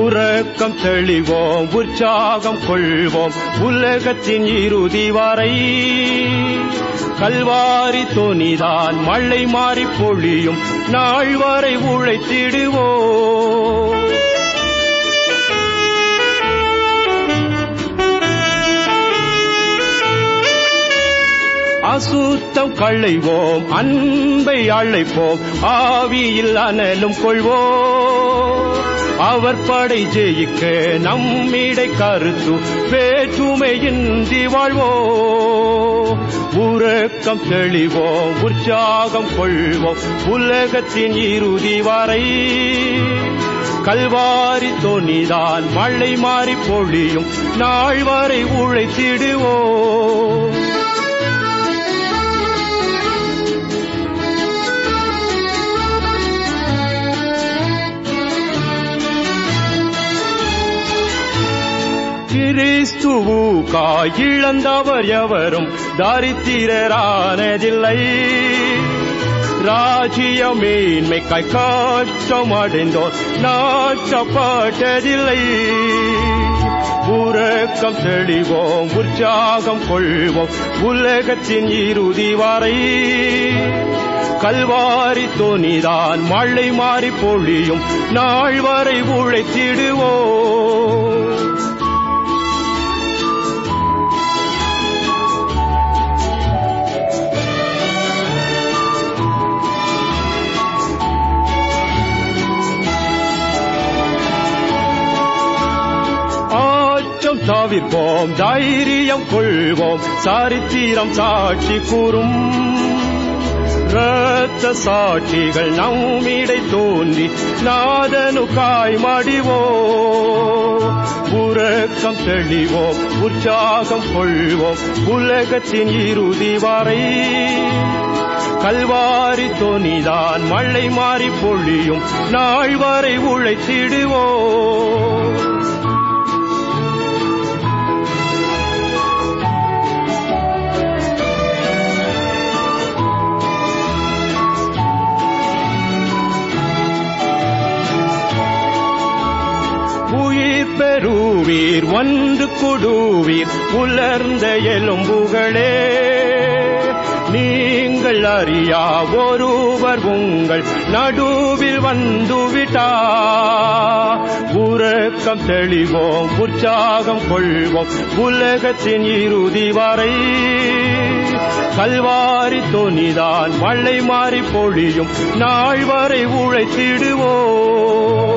உறக்கம் தெளிவோம் உற்சாகம் கொள்வோம் உலகத்தின் இறுதி வரை கல்வாரி தொனிதான் மழை மாறி பொழியும் நாள் வரை உழைத்திடுவோம் அசுத்தம் களைவோம் அன்பை அழைப்போம் ஆவியில் அனலும் கொள்வோம் அவர் படை ஜெயிக்க நம்மிடை கருத்து வேற்றுமையின்றி வாழ்வோம் உறக்கம் தெளிவோம் உற்சாகம் கொள்வோம் உலகத்தின் இறுதி வரை கல்வாரி தொனிதான் மழை மாறி பொழியும் நாள் வரை உழைத்திடுவோம் கிறிஸ்துவுக்காய் இழந்தவர் எவரும் தாரித்திரரானதில்லை ராஜ்ய மேன்மைக்காய் காற்றம் அடைந்தோர் நாட்டப்பட்டதில்லை உறக்கம் தெளிவோம் உற்சாகம் கொள்வோம் உலகத்தின் இறுதி வரை கல்வாரி தொனிதான் மழை மாறி பொழியும் நாள் வரை உழைத்திடுவோம் அச்சம் தவிர்ப்போம் தைரியம் கொள்வோம் சரித்திரம் சாட்சி கூறும் இரத்த சாட்சிகள் நம்மிடை தோன்றி நாதனுக்காய் மடிவோ உறக்கம் தெளிவோம் உற்சாகம் கொள்வோம் உலகத்தின் இறுதி வரை கல்வாரி தொனிதான் மழை மாறி பொழியும் நாள் வரை உழைத்திடுவோம் உயிர் பெறுவீர் ஒன்று கொடுவீர் உலர்ந்த எலும்புகளே நீங்கள் அறியா ஒருவர் உங்கள் நடுவில் வந்துவிட்டா உறக்கம் தெளிவோம் உற்சாகம் கொள்வோம் உலகத்தின் இறுதி வரை கல்வாரி தொனிதான் மழை மாறி பொழியும் நாள் வரை உழைத்திடுவோம்